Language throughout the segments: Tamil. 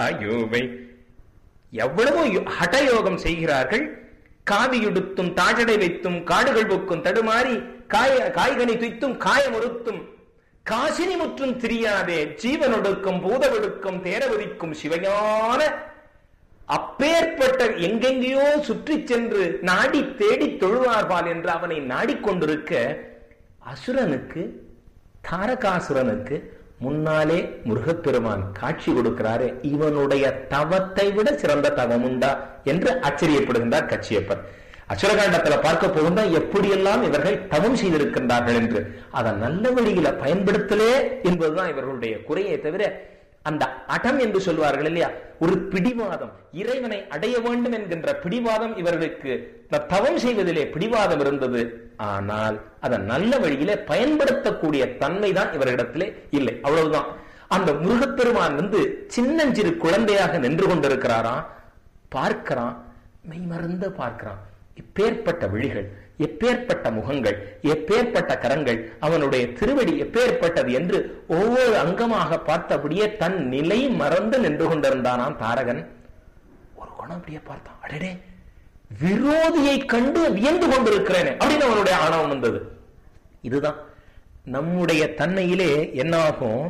யோவை எவ்வளவோ யோ- ஹடயோகம் செய்கிறார்கள் காவியுடுத்தும் தாஜடை வைத்தும் காடுகள் பொக்கும் தடுமாறி காய காய்கனி துய்த்தும் காயமுறுத்தும் காசினி முற்றும் திரியாதே ஜீவனொடுக்கும் பூதவொடுக்கும் தேரவதிக்கும் சிவஞான அப்பேற்பட்ட எங்கெங்கேயோ சுற்றி சென்று நாடி தேடி தொழுவார்பால் என்று அவனை நாடிக்கொண்டிருக்க அசுரனுக்கு தாரகாசுரனுக்கு முன்னாலே முருகப்பெருமான் காட்சி கொடுக்கிறாரே இவனுடைய தவத்தை விட சிறந்த தவம் உண்டா என்று ஆச்சரியப்படுகின்றார் கச்சியப்பர் அசுரகாண்டத்துல பார்க்க போகுந்தா எப்படியெல்லாம் இவர்கள் தவம் செய்திருக்கின்றார்கள் என்று அதை நல்ல வழியில பயன்படுத்தலே என்பதுதான் இவர்களுடைய குறையே தவிர அந்த அடம் என்று சொல்வார்கள் இல்லையா ஒரு பிடிவாதம் இறைவனை அடைய வேண்டும் என்கின்ற பிடிவாதம் இவர்களுக்கு த- தவம் செய்வதிலே பிடிவாதம் இருந்தது ஆனால் அதை நல்ல வழியிலே பயன்படுத்தக்கூடிய தன்மை தான் இவர்களிடத்திலே இல்லை அவ்வளவுதான் அந்த முருகப்பெருமான் வந்து சின்னஞ்சிறு குழந்தையாக நின்று கொண்டிருக்கிறாராம் பார்க்கிறான் மெய்மறந்து பார்க்கிறான் எப்பேற்பட்ட விழிகள் எப்பேற்பட்ட முகங்கள் எப்பேற்பட்ட கரங்கள் அவனுடைய திருவடி எப்பேற்பட்டது என்று ஒவ்வொரு அங்கமாக பார்த்தபடியே தன் நிலை மறந்து நின்று கொண்டிருந்தானாம் தாரகன் ஒரு குணம் அப்படியே பார்த்தான் அடடே விரோதியை கண்டு வியந்து கொண்டிருக்கிறேனே அப்படின்னு அவனுடைய ஆணவம் வந்தது இதுதான் நம்முடைய தன்மையிலே என்னாகும்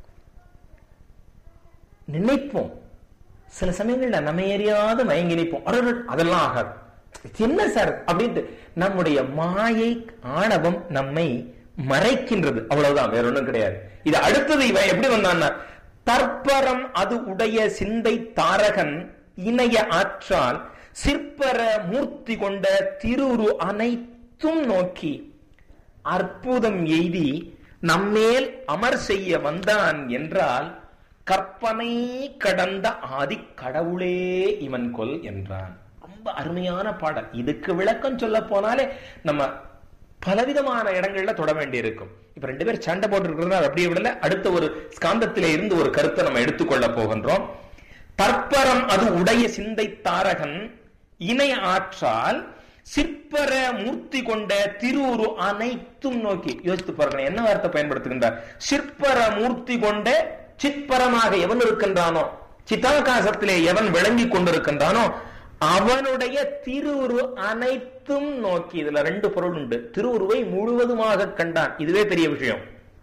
நினைப்போம் சில சமயங்கள்ல நம்ம எறியாத மயங்கி நிற்போம் அடடே, அதெல்லாம் ஆகாது இது என்ன சார் அப்படின்ட்டு நம்முடைய மாயை ஆணவம் நம்மை மறைக்கின்றது அவ்வளவுதான் வேற ஒண்ணும் கிடையாது இது அடுத்தது இவன் எப்படி வந்தான்னா தற்பரம் அது உடைய சிந்தை தாரகன் இணைய ஆற்றால் சிற்பர மூர்த்தி கொண்ட திருவுரு அனைத்தும் நோக்கி அற்புதம் எய்தி நம்மேல் அமர் செய்ய வந்தான் என்றால் கற்பனை கடந்த ஆதி கடவுளே இவன் கொல் என்றான் ரொம்ப அருமையான பாடல் இதுக்கு விளக்கம் சொல்ல போனாலே நம்ம பலவிதமான இடங்கள்ல தொட வேண்டி இருக்கும் இப்ப ரெண்டு பேர் சண்டை போட்டு அப்படியே விடல அடுத்த ஒரு ஸ்காந்தத்திலே இருந்து ஒரு கருத்தை நம்ம எடுத்துக்கொள்ள போகின்றோம் தற்பரம் அது உடைய சிந்தை தாரகன் இணை ஆற்றால் சிற்பர மூர்த்தி கொண்ட திருவுரு அனைத்தும் நோக்கி யோசித்து பாருங்க என்ன வார்த்தை பயன்படுத்துகின்றார் சிற்பர மூர்த்தி கொண்ட சிற்பரமாக எவன் இருக்கின்றானோ சித்தாகாசத்திலே எவன் விளங்கி கொண்டிருக்கின்றானோ அவனுடைய திருவுரு அனைத்தும் நோக்கி இதுல ரெண்டு பொருள் உண்டு திருவுருவை முழுவதுமாக கண்டான் இதுவே பெரிய விஷயம்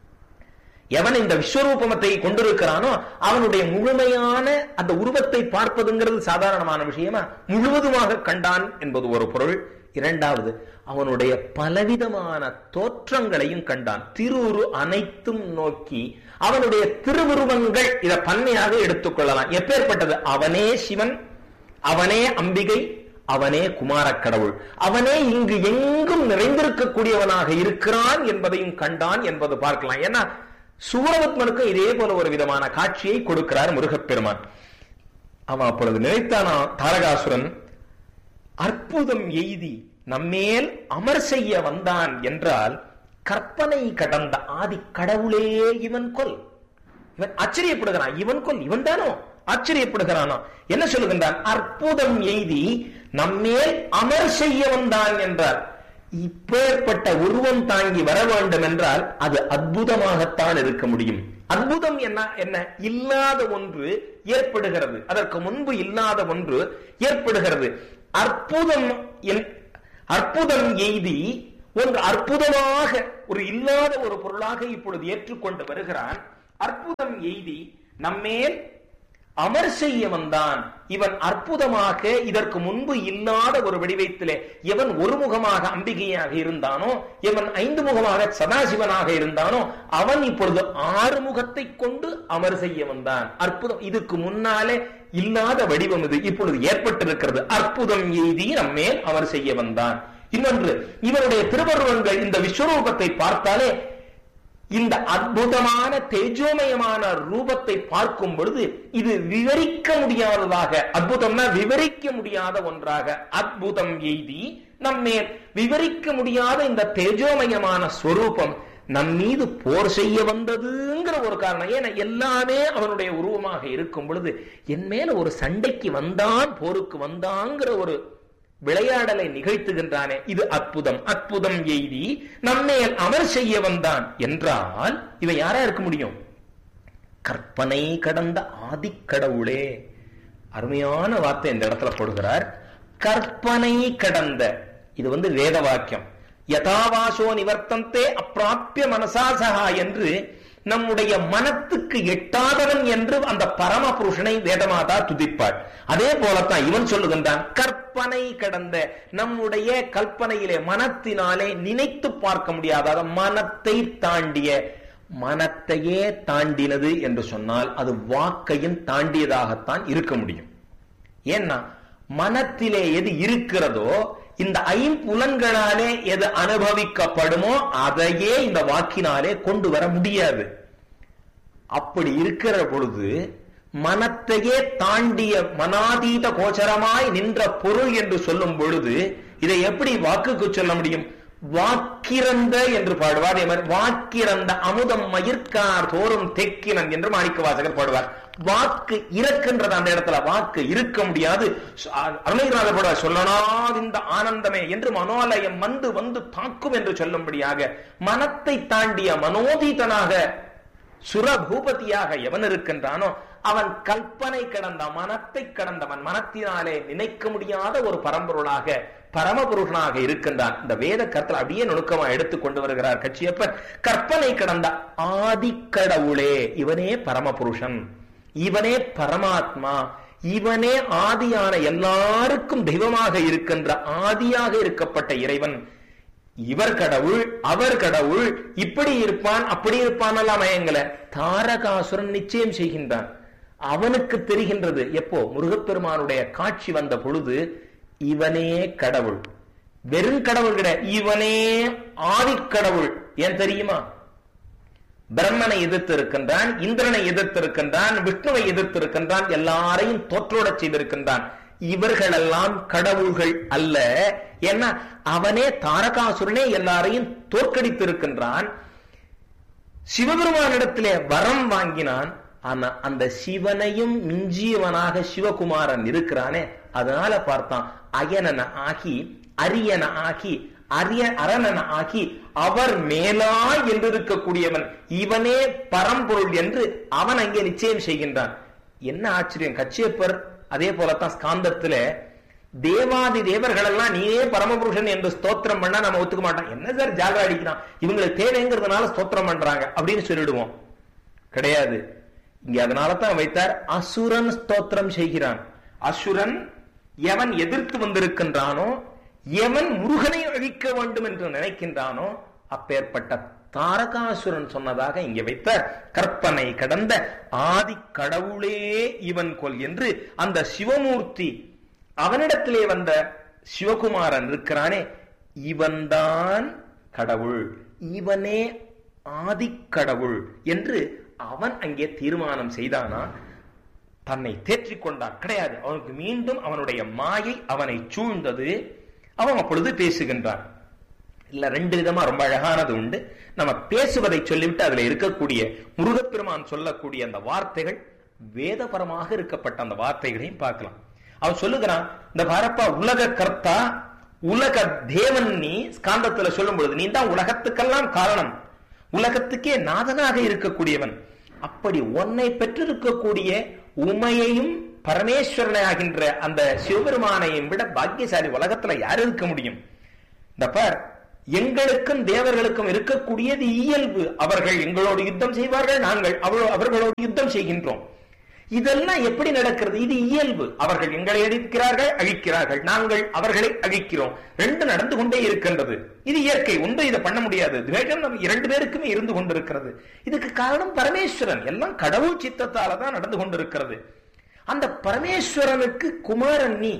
எவன் இந்த விஸ்வரூபமத்தை கொண்டிருக்கிறானோ அவனுடைய முழுமையான அந்த உருவத்தை பார்ப்பதுங்கிறது சாதாரணமான விஷயமா முழுவதுமாக கண்டான் என்பது ஒரு பொருள் இரண்டாவது அவனுடைய பலவிதமான தோற்றங்களையும் கண்டான் திருவுரு அனைத்தும் நோக்கி அவனுடைய திருவுருவங்கள் இத பன்மையாக எடுத்துக்கொள்ளலாம் எப்பேற்பட்டது அவனே சிவன் அவனே அம்பிகை அவனே குமாரக் கடவுள் அவனே இங்கு எங்கும் நிறைந்திருக்கக்கூடியவனாக இருக்கிறான் என்பதையும் கண்டான் என்பது பார்க்கலாம் ஏன்னா சூரபத்மனுக்கும் இதே போல ஒரு விதமான காட்சியை கொடுக்கிறார் முருகப்பெருமான் அவன் அப்பொழுது நினைத்தானா தாரகாசுரன் அற்புதம் எய்தி நம்மேல் அமர் செய்ய வந்தான் என்றால் கற்பனை கடந்த ஆதி கடவுளே இவன் கொல் இவன் ஆச்சரியப்படுகிறான் இவன் கொல் இவன் தானோ ஆச்சரியப்படுகிறானோ என்ன சொல்லுகின்றான் அற்புதம் எய்தி நம்மேல் அமர் செய்ய வந்தான் என்றார் இப்பேற்பட்ட உருவம் தாங்கி வர வேண்டும் என்றால் அது அற்புதமாகத்தான் இருக்க முடியும் அற்புதம் என்ன என்ன இல்லாத ஒன்று ஏற்படுகிறது அதற்கு முன்பு இல்லாத ஒன்று ஏற்படுகிறது அற்புதம் என்- அற்புதம் எய்தி ஒன்று அற்புதமாக ஒரு இல்லாத ஒரு பொருளாக இப்பொழுது ஏற்றுக்கொண்டு வருகிறான் அற்புதம் எய்தி நம்மேல் அமர் செய்ய வந்தான் இவன் அற்புதமாக இதற்கு முன்பு இல்லாத ஒரு வடிவத்திலே எவன் ஒரு முகமாக அம்பிகையாக இருந்தானோ எவன் ஐந்து முகமாக சதாசிவனாக இருந்தானோ அவன் இப்பொழுது ஆறு முகத்தை கொண்டு அமர் செய்ய வந்தான் அற்புதம் இதுக்கு முன்னாலே இல்லாத வடிவம் இது இப்பொழுது ஏற்பட்டிருக்கிறது அற்புதம் எய்தி நம்மேல் அமர் செய்ய வந்தான் இன்னொன்று இவருடைய திருவருவங்கள் இந்த விஸ்வரூபத்தை பார்த்தாலே இந்த அற்புதமான தேஜோமயமான ரூபத்தை பார்க்கும் பொழுது இது விவரிக்க முடியாததாக அற்புதம்னா விவரிக்க முடியாத ஒன்றாக அற்புதம் எய்தி நம்மே விவரிக்க முடியாத இந்த தேஜோமயமான ஸ்வரூபம் நம் மீது போர் செய்ய வந்ததுங்கிற ஒரு காரணம் ஏன்னா எல்லாமே அவனுடைய உருவமாக இருக்கும் பொழுது என் மேல ஒரு சண்டைக்கு வந்தான் போருக்கு வந்தாங்கிற ஒரு விளையாடலை நிகழ்த்துகின்றானே இது அற்புதம் அற்புதம் எய்தி நம்மேல் அமர் செய்ய வந்தான் என்றால் இவன் யாரா இருக்க முடியும் கற்பனை கடந்த ஆதிக்கடவுளே அருமையான வார்த்தை இந்த இடத்துல போடுகிறார் கற்பனை கடந்த இது வந்து வேத வாக்கியம் யதாவாசோ நிவர்த்தந்தே அப்பிராப்பிய மனசாசகா என்று நம்முடைய மனத்துக்கு எட்டாதவன் என்று அந்த பரம புருஷனை வேதமாதா துதிப்பாள் அதே போலத்தான் இவன் சொல்லுகின்றான் கற்பனை கடந்த நம்முடைய கற்பனையிலே மனத்தினாலே நினைத்து பார்க்க முடியாத மனத்தை தாண்டிய மனத்தையே தாண்டினது என்று சொன்னால் அது வாக்கையும் தாண்டியதாகத்தான் இருக்க முடியும் ஏன்னா மனத்திலே எது இருக்கிறதோ இந்த ஐம்புலன்களாலே எது அனுபவிக்கப்படுமோ அதையே இந்த வாக்கினாலே கொண்டு வர முடியாது அப்படி இருக்கிற பொழுது மனத்தையே தாண்டிய மனாதீத கோச்சரமாய் நின்ற பொருள் என்று சொல்லும் பொழுது இதை எப்படி வாக்குக்கு சொல்ல முடியும் வாக்கிறந்த என்று பாடுவார் அதே மாதிரி வாக்கிறந்த அமுதம் மயிர்கார் தோறும் தெக்கினன் என்று மாணிக்க வாசகர் பாடுவார் வாக்கு இறக்கின்றது அந்த இடத்துல வாக்கு இருக்க முடியாது அருணகிரிநாதர் பாடுவார் சொல்லனாது இந்த ஆனந்தமே என்று மனோலயம் வந்து வந்து தாக்கும் என்று சொல்லும்படியாக மனத்தை தாண்டிய மனோதீதனாக சுரபூபதியாக எவன் இருக்கின்றானோ அவன் கற்பனை கடந்த மனத்தை கடந்தவன் மனத்தினாலே நினைக்க முடியாத ஒரு பரம்பொருளாக பரமபுருஷனாக இருக்கின்றான் இந்த வேத கருத்தில் அப்படியே நுணுக்கமா எடுத்து கொண்டு வருகிறார் கட்சியப்பர் கற்பனை கடந்த ஆதிக்கடவுளே இவனே பரமபுருஷன் இவனே பரமாத்மா இவனே ஆதியான எல்லாருக்கும் தெய்வமாக இருக்கின்ற ஆதியாக இருக்கப்பட்ட இறைவன் இவர் கடவுள் அவர் கடவுள் இப்படி இருப்பான் அப்படி இருப்பான் எல்லாம் மயங்கல தாரகாசுரன் நிச்சயம் செய்கின்றான் அவனுக்கு தெரிகின்றது எப்போ முருகப்பெருமானுடைய காட்சி வந்த பொழுது இவனே கடவுள் வெறும் கடவுள் கிடையாது இவனே ஆதிக்கடவுள் ஏன் தெரியுமா பிரம்மனை எதிர்த்து இருக்கின்றான் இந்திரனை எதிர்த்து இருக்கின்றான் விஷ்ணுவை எதிர்த்து இருக்கின்றான் எல்லாரையும் தோற்றோடச் செய்திருக்கின்றான் இவர்களெல்லாம் கடவுள்கள் அல்ல ஏன்னா அவனே தாரகாசுரனே எல்லாரையும் தோற்கடித்து இருக்கின்றான் சிவபெருமானிடத்திலே வரம் வாங்கினான் ஆனா அந்த சிவனையும் மிஞ்சியவனாக சிவகுமாரன் இருக்கிறானே அதனால பார்த்தான் அயனன ஆகி அரியன ஆகி அரிய அரணன ஆகி அவர் மேலா என்று இருக்கக்கூடியவன் இவனே பரம்பொருள் என்று அவன் அங்கே நிச்சயம் செய்கின்றான் என்ன ஆச்சரியம் கச்சியப்பர் அதே போலத்தான் ஸ்காந்தத்துல தேவாதி தேவர்கள் எல்லாம் நீயே பரமபுருஷன் என்று ஸ்தோத்திரம் பண்ணா நம்ம ஒத்துக்க மாட்டோம் என்ன சார் ஜாக அடிக்கிறான் இவங்களுக்கு தேவைங்கிறதுனால ஸ்தோத்திரம் பண்றாங்க அப்படின்னு சொல்லிடுவோம் கிடையாது இங்க அதனால தான் வைத்தார் அசுரன் ஸ்தோத்திரம் செய்கிறான் அசுரன் எவன் எதிர்த்து வந்திருக்கின்றானோ எவன் முருகனை அழிக்க வேண்டும் என்று நினைக்கின்றானோ அப்பேற்பட்ட தாரகாசுரன் சொன்னதாக இங்கே வைத்த கற்பனை கடந்த ஆதி கடவுளே இவன் கொல் என்று அந்த சிவமூர்த்தி அவனிடத்திலே வந்த சிவகுமாரன் இருக்கிறானே இவன்தான் கடவுள் இவனே ஆதிக்கடவுள் என்று அவன் அங்கே தீர்மானம் செய்தானா தன்னை தேற்றிக் கொண்டான் கிடையாது அவனுக்கு மீண்டும் அவனுடைய மாயை அவனை சூழ்ந்தது அவன் அப்பொழுது பேசுகின்றான் இல்ல ரெண்டு விதமா ரொம்ப அழகானது உண்டு நம்ம பேசுவதை சொல்லிவிட்டு அதுல இருக்கக்கூடிய முருகப்பெருமான் சொல்லக்கூடிய அந்த வார்த்தைகள் வேதபரமாக இருக்கப்பட்ட அந்த வார்த்தைகளையும் பார்க்கலாம் அவன் சொல்லுகிறான் இந்த பாரப்பா உலக கர்த்தா உலக தேவன் நீ ஸ்காந்தத்துல சொல்லும் பொழுது நீ தான் உலகத்துக்கெல்லாம் காரணம் உலகத்துக்கே நாதனாக இருக்கக்கூடியவன் அப்படி உன்னை பெற்றிருக்கக்கூடிய உமையையும் பரமேஸ்வரனாகின்ற அந்த சிவபெருமானையும் விட பாக்கியசாலி உலகத்துல யார் இருக்க முடியும் இந்த பார் எங்களுக்கும் தேவர்களுக்கும் இருக்கக்கூடியது இயல்பு அவர்கள் எங்களோடு யுத்தம் செய்வார்கள் நாங்கள் அவர்களோடு யுத்தம் செய்கின்றோம் இதெல்லாம் எப்படி நடக்கிறது இது இயல்பு அவர்கள் எங்களை அழிக்கிறார்கள் அழிக்கிறார்கள் நாங்கள் அவர்களை அழிக்கிறோம் ரெண்டு நடந்து கொண்டே இருக்கின்றது இது இயற்கை உண்டு இதை பண்ண முடியாது துவேஷம் நம்ம இரண்டு பேருக்குமே இருந்து கொண்டிருக்கிறது இதுக்கு காரணம் பரமேஸ்வரன் எல்லாம் கடவுள் சித்தத்தால தான் நடந்து கொண்டிருக்கிறது அந்த பரமேஸ்வரனுக்கு குமாரன் நீ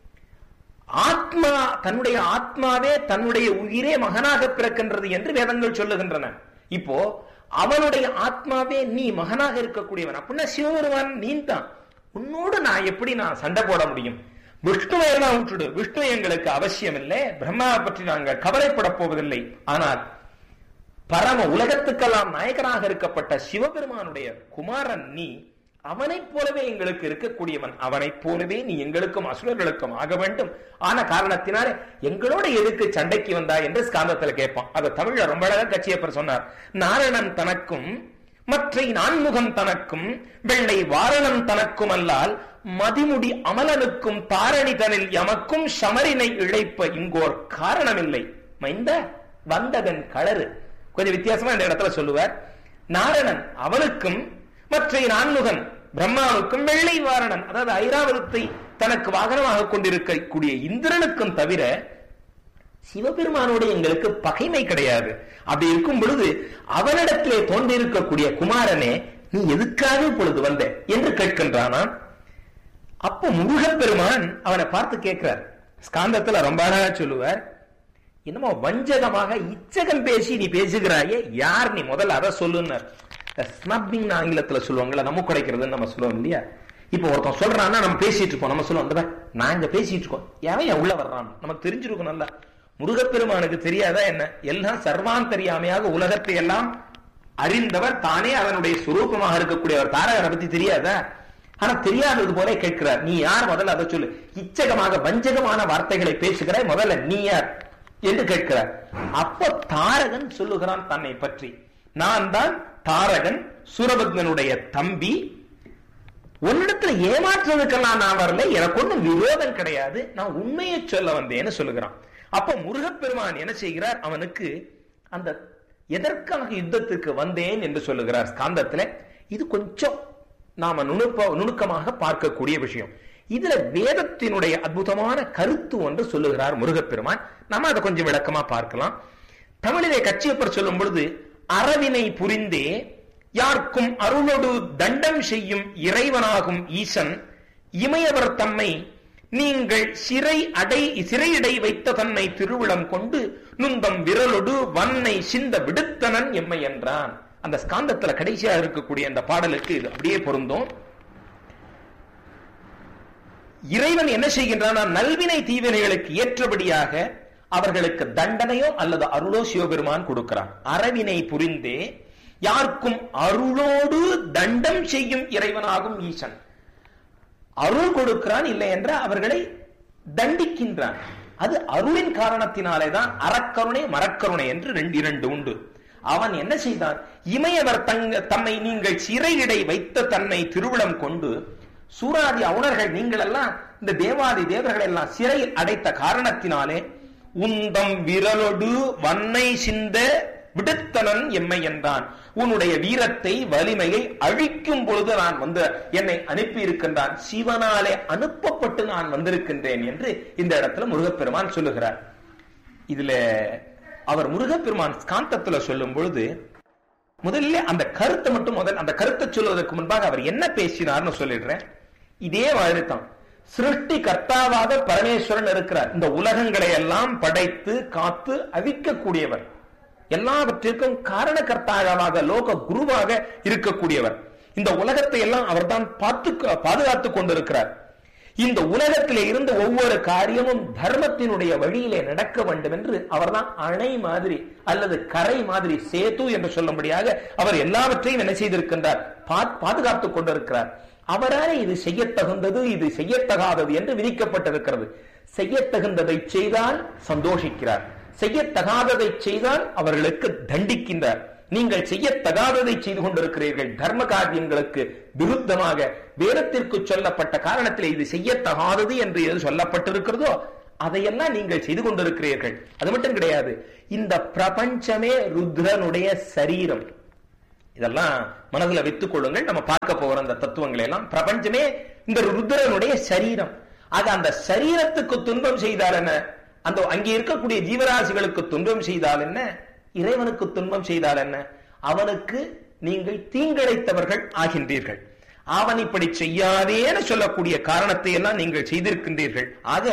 ஆத்மா தன்னுடைய ஆத்மாவே தன்னுடைய உயிரே மகனாக பிறக்கின்றது என்று வேதங்கள் சொல்லுகின்றன இப்போ அவனுடைய ஆத்மாவே நீ மகனாக இருக்கக்கூடியவன் அப்படின்னா சிவபெருமான் நீ தான் உன்னோடு நான் எப்படி நான் சண்டை போட முடியும் விஷ்ணுவை எல்லாம் விட்டுடு விஷ்ணு எங்களுக்கு அவசியம் இல்லை பிரம்மாவை பற்றி நாங்கள் கவலைப்பட போவதில்லை ஆனால் பரம உலகத்துக்கெல்லாம் நாயகராக இருக்கப்பட்ட சிவபெருமானுடைய குமாரன் நீ அவனைப் போலவே எங்களுக்கு இருக்கக்கூடியவன் அவனைப் போலவே நீ எங்களுக்கும் அசுரர்களுக்கும் ஆக வேண்டும் ஆன காரணத்தினாலே எங்களோட எதுக்கு சண்டைக்கு வந்தா என்று ஸ்காந்தத்துல கேட்பான் அதை தமிழ்ல ரொம்ப அழகா கட்சியப்பர் சொன்னார் நாரணன் தனக்கும் மற்றை நான்முகன் தனக்கும் வெள்ளை வாரணம் தனக்கும் அல்லால் மதிமுடி அமலனுக்கும் தாரணி தனில் எமக்கும் சமரினை இழைப்ப இங்கோர் காரணமில்லை மைந்த வந்ததன் களறு கொஞ்சம் வித்தியாசமா இந்த இடத்துல சொல்லுவார் நாரணன் அவனுக்கும் மற்ற நான்முகன் பிரம்மாவுக்கும் வெள்ளை வாரணன் அதாவது ஐராவதத்தை தனக்கு வாகனமாக கொண்டிருக்கக்கூடிய இந்திரனுக்கும் தவிர சிவபெருமானோடு எங்களுக்கு பகைமை கிடையாது அப்படி இருக்கும் பொழுது அவனிடத்திலே தோன்றியிருக்கக்கூடிய குமாரனே நீ எதுக்காக இப்பொழுது வந்த என்று கேட்கின்றானாம் அப்ப முருகப்பெருமான் அவனை பார்த்து கேட்கிறார் ஸ்காந்தத்துல ரொம்ப அழகா சொல்லுவார் என்னமோ வஞ்சகமாக இச்சகம் பேசி நீ பேசுகிறாயே யார் நீ முதல்ல அதை சொல்லுன்னார் ஸ்னப்பிங் ஆங்கிலத்துல சொல்லுவாங்கல்ல நம்ம குடைக்கிறதுன்னு நம்ம சொல்லுவோம் இல்லையா இப்ப ஒருத்தன் சொல்றான்னா நம்ம பேசிட்டு இருப்போம் நம்ம சொல்லுவோம் அந்த நான் இங்க பேசிட்டு இருக்கோம் எவன் உள்ள வர்றான் நமக்கு தெரிஞ்சிருக்கும் நல்லா முருகப்பெருமானுக்கு தெரியாதா என்ன எல்லாம் சர்வாந்தரியாமையாக உலகத்தை எல்லாம் அறிந்தவர் தானே அவனுடைய சுரூபமாக இருக்கக்கூடியவர் தாரகரை பத்தி தெரியாதா ஆனா தெரியாதது போல கேட்கிறார் நீ யார் முதல்ல அதை சொல்லு இச்சகமாக வஞ்சகமான வார்த்தைகளை பேசுகிறாய் முதல்ல நீ யார் என்று கேட்கிறார் அப்ப தாரகன் சொல்லுகிறான் தன்னை பற்றி நான் தான் தாரகன் சூரபத்மனுடைய தம்பி உன்னிடத்துல ஏமாற்றுறதுக்கெல்லாம் நான் வரல எனக்கு ஒன்றும் விரோதம் கிடையாது நான் உண்மையை சொல்ல வந்தேன்னு சொல்லுகிறான் அப்ப முருகப்பெருமான் என்ன செய்கிறார் அவனுக்கு அந்த எதற்காக யுத்தத்துக்கு வந்தேன் என்று சொல்லுகிறார் ஸ்காந்தத்துல இது கொஞ்சம் நாம நுணுப்ப நுணுக்கமாக பார்க்கக்கூடிய விஷயம் இதுல வேதத்தினுடைய அற்புதமான கருத்து ஒன்று சொல்லுகிறார் முருகப்பெருமான் நம்ம அதை கொஞ்சம் விளக்கமா பார்க்கலாம் தமிழிலே கச்சியப்பர் சொல்லும் பொழுது அறவினை புரிந்தே யாருக்கும் அருளொடு தண்டம் செய்யும் இறைவனாகும் ஈசன் இமையவர் தம்மை நீங்கள் சிறை அடை சிறையடை வைத்த தன்னை திருவிழம் கொண்டு நுந்தம் விரலொடு வன்னை சிந்த விடுத்தனன் எம்மை என்றான் அந்த ஸ்காந்தத்துல கடைசியா இருக்கக்கூடிய அந்த பாடலுக்கு இது அப்படியே பொருந்தும் இறைவன் என்ன செய்கின்றான் நல்வினை தீவினைகளுக்கு ஏற்றபடியாக அவர்களுக்கு தண்டனையோ அல்லது அருளோ சிவபெருமான் கொடுக்கிறான் அறவினை புரிந்தே யாருக்கும் அருளோடு தண்டம் செய்யும் இறைவனாகும் ஈசன் அருள் கொடுக்கிறான் இல்லை என்ற அவர்களை தண்டிக்கின்றான் அது அருளின் காரணத்தினாலே தான் அறக்கருணை மரக்கருணை என்று ரெண்டு இரண்டு உண்டு அவன் என்ன செய்தான் இமையவர் தங்க தம்மை நீங்கள் சிறையிடை வைத்த தன்னை திருவிழம் கொண்டு சூராதி அவுணர்கள் நீங்கள் எல்லாம் இந்த தேவாதி தேவர்கள் எல்லாம் சிறையில் அடைத்த காரணத்தினாலே உந்தம் விரலொடு வன்னை சிந்த விடுத்தனன் எம்மை என்றான் உன்னுடைய வீரத்தை வலிமையை அழிக்கும் பொழுது நான் வந்து என்னை அனுப்பி இருக்கின்றான் சிவனாலே அனுப்பப்பட்டு நான் வந்திருக்கின்றேன் என்று இந்த இடத்துல முருகப்பெருமான் சொல்லுகிறார் இதுல அவர் முருகப்பெருமான் ஸ்காந்தத்துல சொல்லும் பொழுது முதல்ல அந்த கருத்தை மட்டும் முதல் அந்த கருத்தை சொல்வதற்கு முன்பாக அவர் என்ன பேசினார்னு சொல்லிடுறேன் இதே மாதிரி தான் சிருஷ்டி கர்த்தாவாக பரமேஸ்வரன் இருக்கிறார் இந்த உலகங்களை எல்லாம் படைத்து காத்து அவிக்கக்கூடியவர் எல்லாவற்றிற்கும் காரணகர்த்தாவாக லோக குருவாக இருக்கக்கூடியவர் இந்த உலகத்தை எல்லாம் அவர்தான் பார்த்து பாதுகாத்துக் கொண்டிருக்கிறார் இந்த உலகத்திலே இருந்த ஒவ்வொரு காரியமும் தர்மத்தினுடைய வழியிலே நடக்க வேண்டும் என்று அவர்தான் அணை மாதிரி அல்லது கரை மாதிரி சேது என்று சொல்லும்படியாக அவர் எல்லாவற்றையும் என்ன செய்திருக்கின்றார் பாதுகாத்துக் கொண்டிருக்கிறார் அவராலே இது செய்யத்தகுந்தது இது செய்யத்தகாதது என்று விதிக்கப்பட்டிருக்கிறது செய்யத்தகுந்ததை செய்தால் சந்தோஷிக்கிறார் செய்யத்தகாததை செய்தால் அவர்களுக்கு தண்டிக்கின்றார் நீங்கள் செய்யத்தகாததை செய்து கொண்டிருக்கிறீர்கள் தர்ம காரியங்களுக்கு விருத்தமாக வேதத்திற்கு சொல்லப்பட்ட காரணத்தில் இது செய்யத்தகாதது என்று எது சொல்லப்பட்டிருக்கிறதோ அதையெல்லாம் நீங்கள் செய்து கொண்டிருக்கிறீர்கள் அது மட்டும் கிடையாது இந்த பிரபஞ்சமே ருத்ரனுடைய சரீரம் இதெல்லாம் மனதுல வைத்துக் கொள்ளுங்கள் நம்ம பார்க்க போகிற அந்த தத்துவங்களை எல்லாம் பிரபஞ்சமே இந்த ருத்ரனுடைய சரீரம் ஆக அந்த சரீரத்துக்கு துன்பம் செய்தால் என்ன அந்த அங்கே இருக்கக்கூடிய ஜீவராசிகளுக்கு துன்பம் செய்தால் என்ன இறைவனுக்கு துன்பம் செய்தால் என்ன அவனுக்கு நீங்கள் தீங்கிழைத்தவர்கள் ஆகின்றீர்கள் அவன் இப்படி செய்யாதேன்னு சொல்லக்கூடிய காரணத்தை எல்லாம் நீங்கள் செய்திருக்கின்றீர்கள் ஆக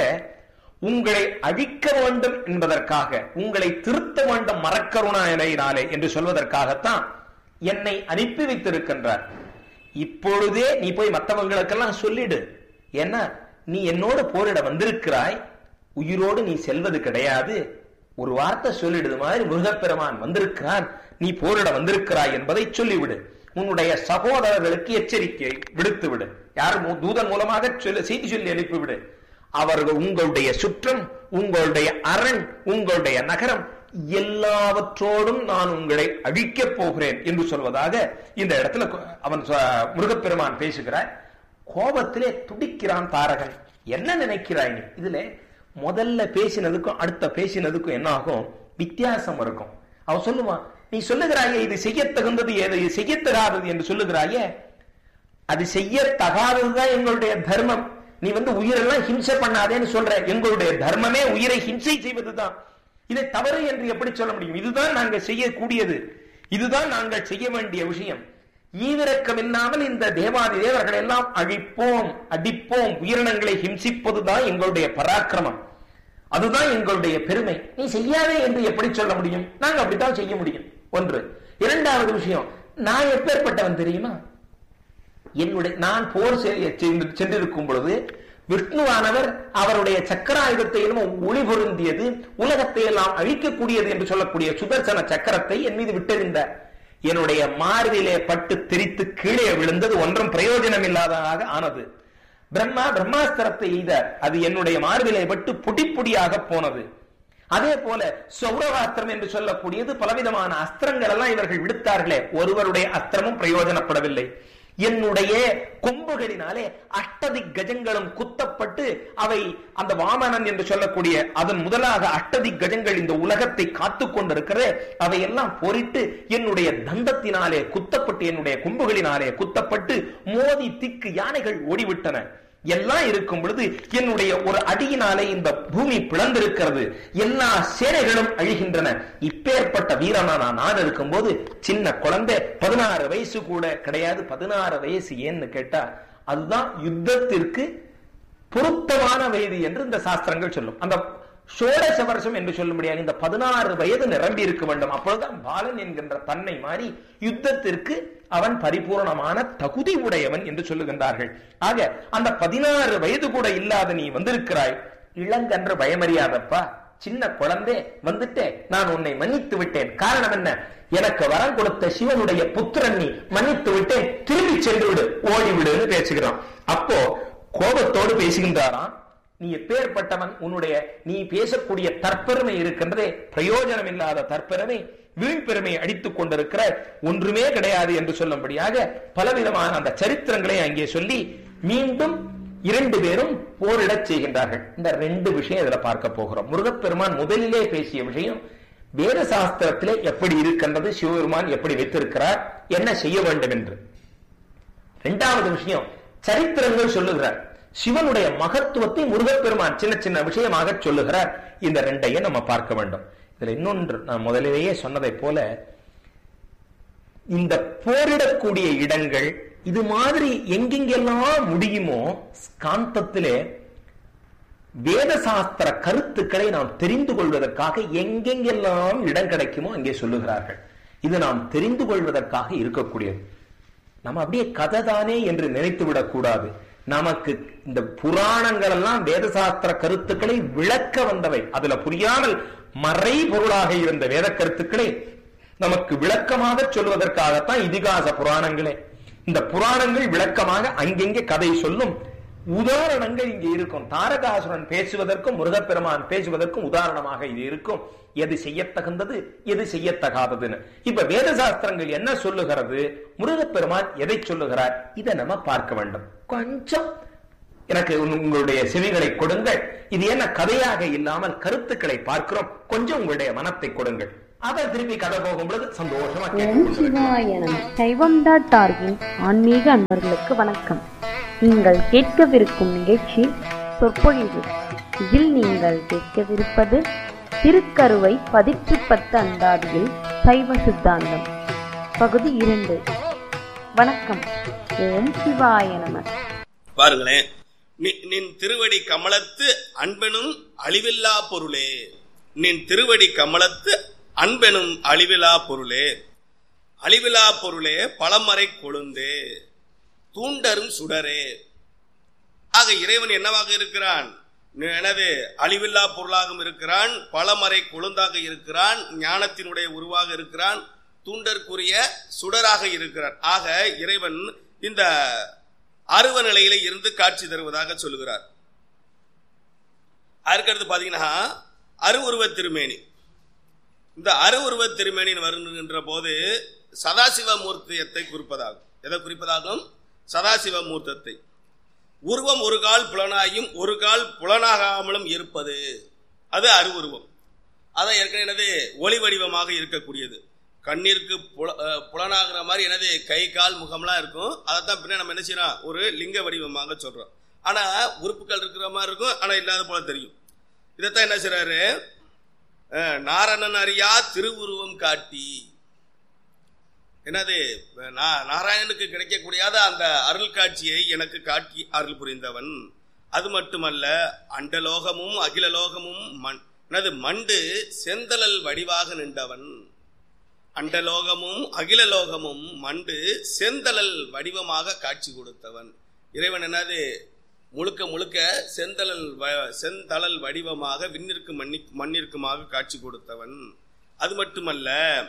உங்களை அழிக்க வேண்டும் என்பதற்காக உங்களை திருத்த வேண்டும் மரக்கருணாயினாலே என்று சொல்வதற்காகத்தான் என்னை அனுப்பி வைத்திருக்கின்றார் இப்பொழுதே நீ போய் மற்றவங்களுக்கெல்லாம் சொல்லிடு என்ன நீ என்னோடு போரிட வந்திருக்கிறாய் உயிரோடு நீ செல்வது கிடையாது ஒரு வார்த்தை சொல்லிடுது மாதிரி முருகப்பெருமான் வந்திருக்கிறான் நீ போரிட வந்திருக்கிறாய் என்பதை சொல்லிவிடு உன்னுடைய சகோதரர்களுக்கு எச்சரிக்கை விடுத்து விடு யார் தூதன் மூலமாக சொல்லி செய்தி சொல்லி அனுப்பிவிடு அவர்கள் உங்களுடைய சுற்றம் உங்களுடைய அரண் உங்களுடைய நகரம் எல்லாவற்றோடும் நான் உங்களை அழிக்கப் போகிறேன் என்று சொல்வதாக இந்த இடத்துல அவன் முருகப்பெருமான் பேசுகிறார் கோபத்திலே துடிக்கிறான் தாரகன் என்ன நினைக்கிறாய் நீ இதுல முதல்ல பேசினதுக்கும் அடுத்த பேசினதுக்கும் என்ன ஆகும் வித்தியாசம் இருக்கும் அவன் சொல்லுவான் நீ சொல்லுகிறாயே இது செய்யத்தகுந்தது ஏது இது செய்யத்தகாதது என்று சொல்லுகிறாயே அது செய்யத்தகாததுதான் எங்களுடைய தர்மம் நீ வந்து உயிரெல்லாம் ஹிம்சை பண்ணாதேன்னு சொல்ற எங்களுடைய தர்மமே உயிரை ஹிம்சை செய்வதுதான் இதை தவறு என்று எப்படி சொல்ல முடியும் இதுதான் நாங்கள் செய்யக்கூடியது இதுதான் நாங்கள் செய்ய வேண்டிய விஷயம் ஈவிரக்கம் இல்லாமல் இந்த தேவாதி தேவர்கள் எல்லாம் அழிப்போம் அடிப்போம் உயிரினங்களை ஹிம்சிப்பதுதான் எங்களுடைய பராக்கிரமம் அதுதான் எங்களுடைய பெருமை நீ செய்யாதே என்று எப்படி சொல்ல முடியும் நாங்க அப்படித்தான் செய்ய முடியும் ஒன்று இரண்டாவது விஷயம் நான் எப்பேற்பட்டவன் தெரியுமா என்னுடைய நான் போர் சென்றிருக்கும் பொழுது விஷ்ணுவானவர் அவருடைய சக்கராயுதத்தை ஒளி பொருந்தியது உலகத்தை எல்லாம் அழிக்கக்கூடியது என்று சொல்லக்கூடிய சுதர்சன சக்கரத்தை என் மீது விட்டெறிந்தார் என்னுடைய மார்பிலே பட்டு திரித்து கீழே விழுந்தது ஒன்றும் பிரயோஜனம் இல்லாததாக ஆனது பிரம்மா பிரம்மாஸ்திரத்தை எய்தார் அது என்னுடைய மார்பிலே பட்டு புடி புடியாக போனது அதே போல சௌரவாஸ்திரம் என்று சொல்லக்கூடியது பலவிதமான அஸ்திரங்கள் எல்லாம் இவர்கள் விடுத்தார்களே ஒருவருடைய அஸ்திரமும் பிரயோஜனப்படவில்லை என்னுடைய கொம்புகளினாலே அஷ்டதி கஜங்களும் குத்தப்பட்டு அவை அந்த வாமனன் என்று சொல்லக்கூடிய அதன் முதலாக அஷ்டதி கஜங்கள் இந்த உலகத்தை காத்து கொண்டிருக்கிறது அவை எல்லாம் பொறிட்டு என்னுடைய தந்தத்தினாலே குத்தப்பட்டு என்னுடைய கொம்புகளினாலே குத்தப்பட்டு மோதி திக்கு யானைகள் ஓடிவிட்டன எல்லாம் இருக்கும் பொழுது என்னுடைய ஒரு அடியினாலே இந்த பூமி பிளந்திருக்கிறது எல்லா சேனைகளும் அழிகின்றன இப்பேற்பட்ட வீரனா நான் நான் இருக்கும்போது சின்ன குழந்தை பதினாறு வயசு கூட கிடையாது பதினாறு வயசு ஏன்னு கேட்டா அதுதான் யுத்தத்திற்கு பொருத்தமான வயது என்று இந்த சாஸ்திரங்கள் சொல்லும் அந்த சோடச வருஷம் என்று சொல்ல முடியாது இந்த பதினாறு வயது நிரம்பி இருக்க வேண்டும் அப்பொழுதுதான் பாலன் என்கின்ற தன்னை மாறி யுத்தத்திற்கு அவன் பரிபூர்ணமான தகுதி உடையவன் என்று சொல்லுகின்றார்கள் ஆக அந்த பதினாறு வயது கூட இல்லாத நீ வந்திருக்கிறாய் இளங்கன்று பயமறியாதப்பா சின்ன குழந்தை வந்துட்டே நான் உன்னை மன்னித்து விட்டேன் காரணம் என்ன எனக்கு வரம் கொடுத்த சிவனுடைய புத்திரன் நீ மன்னித்து விட்டேன் திரும்பி சென்று விடு ஓடிவிடுன்னு பேசுகிறான் அப்போ கோபத்தோடு பேசுகின்றாராம் நீ எப்பேற்பட்டவன் உன்னுடைய நீ பேசக்கூடிய தற்பெருமை இருக்கின்றதே பிரயோஜனம் இல்லாத தற்பெருமை வீழ்பெருமை அடித்துக் கொண்டிருக்கிற ஒன்றுமே கிடையாது என்று சொல்லும்படியாக பலவிதமான அந்த சரித்திரங்களை அங்கே சொல்லி மீண்டும் இரண்டு பேரும் போரிடச் செய்கின்றார்கள் இந்த ரெண்டு விஷயம் இதுல பார்க்க போகிறோம் முருகப்பெருமான் முதலிலே பேசிய விஷயம் வேத சாஸ்திரத்திலே எப்படி இருக்கின்றது சிவபெருமான் எப்படி வைத்திருக்கிறார் என்ன செய்ய வேண்டும் என்று இரண்டாவது விஷயம் சரித்திரங்கள் சொல்லுகிறார் சிவனுடைய மகத்துவத்தை முருகப்பெருமான் சின்ன சின்ன விஷயமாக சொல்லுகிறார் இந்த ரெண்டையும் நம்ம பார்க்க வேண்டும் இதுல இன்னொன்று நான் முதலிலேயே சொன்னதை போல இந்த போரிடக்கூடிய இடங்கள் இது மாதிரி எங்கெங்கெல்லாம் முடியுமோ காந்தத்திலே வேத சாஸ்திர கருத்துக்களை நாம் தெரிந்து கொள்வதற்காக எங்கெங்கெல்லாம் இடம் கிடைக்குமோ அங்கே சொல்லுகிறார்கள் இது நாம் தெரிந்து கொள்வதற்காக இருக்கக்கூடியது நம்ம அப்படியே கதை தானே என்று நினைத்து விடக்கூடாது நமக்கு இந்த புராணங்கள் எல்லாம் வேத சாஸ்திர கருத்துக்களை விளக்க வந்தவை அதுல புரியாமல் மறை பொருளாக இருந்த வேத கருத்துக்களை நமக்கு விளக்கமாக சொல்வதற்காகத்தான் இதிகாச புராணங்களே இந்த புராணங்கள் விளக்கமாக அங்கெங்கே கதை சொல்லும் உதாரணங்கள் இங்கே இருக்கும் தாரகாசுரன் பேசுவதற்கும் முருகப்பெருமான் பேசுவதற்கும் உதாரணமாக இது இருக்கும் எது செய்யத்தகுந்தது எது செய்யத்தகாததுன்னு இப்ப வேத சாஸ்திரங்கள் என்ன சொல்லுகிறது முருகப்பெருமான் எதை சொல்லுகிறார் இதை நம்ம பார்க்க வேண்டும் கொஞ்சம் எனக்கு உங்களுடைய செவிகளை கொடுங்கள் இது என்ன கதையாக இல்லாமல் கருத்துக்களை பார்க்கிறோம் கொஞ்சம் உங்களுடைய மனத்தை கொடுங்கள் அதை திருப்பி கதை போகும்பொழுது சந்தோஷமா ஓம் சிவாய நம சைவம் டாட் ஆர்கின் ஆன்மீக அன்பர்களுக்கு வணக்கம் நீங்கள் கேட்கவிருக்கும் நிகழ்ச்சி சொற்பொழிவு இதில் நீங்கள் கேட்கவிருப்பது திருக்கருவை பதிற்று பத்து அந்தாதியில் சைவ சித்தாந்தம் பகுதி இரண்டு வணக்கம் ஓம் சிவாய நம பாருங்களேன் நி- நின் திருவடி கமலத்து அன்பெனும் அழிவில்லா பொருளே நின் திருவடி கமலத்து அன்பெனும் அழிவிலா பொருளே அழிவிலா பொருளே பழமறை கொழுந்தே தூண்டரும் சுடரே ஆக இறைவன் என்னவாக இருக்கிறான் எனவே அழிவில்லா பொருளாகவும் இருக்கிறான் பழமறை கொழுந்தாக இருக்கிறான் ஞானத்தினுடைய உருவாக இருக்கிறான் தூண்டற்குரிய சுடராக இருக்கிறான் ஆக இறைவன் இந்த அருவ நிலையில இருந்து காட்சி தருவதாக சொல்லுகிறார் அதுக்கடுத்து பாத்தீங்கன்னா அருவுருவ திருமேனி இந்த அருவுருவ திருமேனின் வருகின்ற போது சதாசிவ மூர்த்தியத்தை குறிப்பதாகும் எதை குறிப்பதாகும் சதாசிவ மூர்த்தத்தை உருவம் ஒரு கால் புலனாயும் ஒரு கால் புலனாகாமலும் இருப்பது அது அருவுருவம் அதான் ஏற்கனவே எனது ஒளி வடிவமாக இருக்கக்கூடியது கண்ணிற்கு புல அஹ் புலனாகிற மாதிரி எனது கை கால் முகம்லாம் இருக்கும் அதைத்தான் பின்ன நம்ம என்ன செய்யறோம் ஒரு லிங்க வடிவமாக சொல்றோம் ஆனா உறுப்புகள் இருக்கிற மாதிரி இருக்கும் ஆனா இல்லாத போல தெரியும் இதைத்தான் என்ன செய்றாரு அஹ் நாரணன் அறியா திருவுருவம் காட்டி என்னது நா- நாராயணனுக்கு கிடைக்கக்கூடியாத அந்த அருள் காட்சியை எனக்கு காட்டி அருள் புரிந்தவன் அது மட்டுமல்ல அண்டலோகமும் அகிலலோகமும் மண் என்னது மண்டு செந்தழல் வடிவாக நின்றவன் அண்டலோகமும் அகிலலோகமும் மண்டு செந்தழல் வடிவமாக காட்சி கொடுத்தவன் இறைவன் என்னது முழுக்க முழுக்க செந்தழல் வ- செந்தழல் வடிவமாக விண்ணிற்கு மண்ணி மண்ணிற்குமாக காட்சி கொடுத்தவன் அது மட்டுமல்ல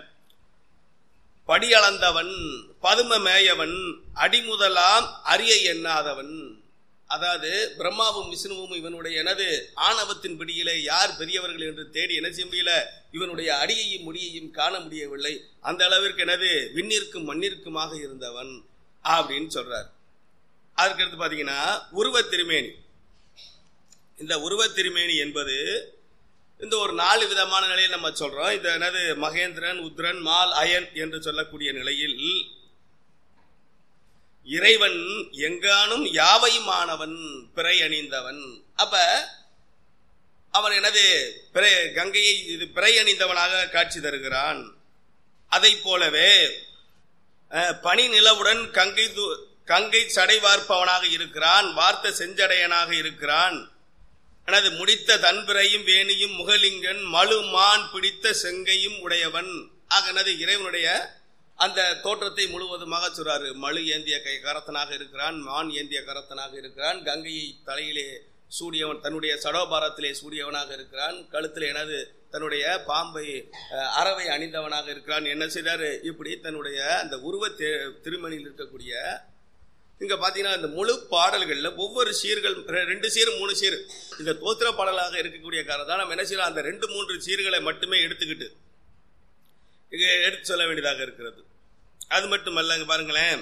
படியளந்தவன் பதும மேயவன் அடிமுதலாம் அரிய எண்ணாதவன் அதாவது பிரம்மாவும் விஷ்ணுவும் இவனுடைய எனது ஆணவத்தின் பிடியிலே யார் பெரியவர்கள் என்று தேடி என்ன செய்ய முடியல இவனுடைய அடியையும் முடியையும் காண முடியவில்லை அந்த அளவிற்கு எனது விண்ணிற்கும் மண்ணிற்குமாக இருந்தவன் அப்படின்னு சொல்றார் அதுக்கடுத்து பாத்தீங்கன்னா உருவத் திருமேனி இந்த உருவத் திருமேனி என்பது இந்த ஒரு நாலு விதமான நிலையில் நம்ம சொல்றோம் இந்த என்னது மகேந்திரன் உத்ரன் மால் அயன் என்று சொல்லக்கூடிய நிலையில் இறைவன் எங்கானும் யாவையுமானவன் பிறை அணிந்தவன் அப்ப அவன் எனது பிறை கங்கையை இது பிறை அணிந்தவனாக காட்சி தருகிறான் அதை போலவே அஹ், பனி நிலவுடன் கங்கை து- கங்கை சடை வார்ப்பவனாக இருக்கிறான் வார்த்த செஞ்சடையனாக இருக்கிறான் எனது முடித்த தன்பிரையும் வேணியும் முகலிங்கன் மழு மான் பிடித்த செங்கையும் உடையவன் ஆக எனது இறைவனுடைய அந்த தோற்றத்தை முழுவதுமாக சொல்றாரு மழு ஏந்திய கை கரத்தனாக இருக்கிறான் மான் ஏந்திய கரத்தனாக இருக்கிறான் கங்கையை தலையிலே சூடியவன் தன்னுடைய சடோபாரத்திலே சூடியவனாக இருக்கிறான் கழுத்தில் எனது தன்னுடைய பாம்பை அஹ், அரவை அணிந்தவனாக இருக்கிறான் என்ன செய்தாரு இப்படி தன்னுடைய அந்த உருவ தே- திருமணியில் இருக்கக்கூடிய இங்க பாத்தீங்கன்னா இந்த முழு பாடல்கள்ல ஒவ்வொரு சீர்கள் ரெ- ரெண்டு சீர் மூணு சீர் இந்த தோத்திர பாடலாக இருக்கக்கூடிய காரணம் தான் நம்ம என்ன செய்யலாம் அந்த ரெண்டு மூன்று சீர்களை மட்டுமே எடுத்துக்கிட்டு இங்க எடுத்து சொல்ல வேண்டியதாக இருக்கிறது அது மட்டுமல்ல இங்க பாருங்களேன்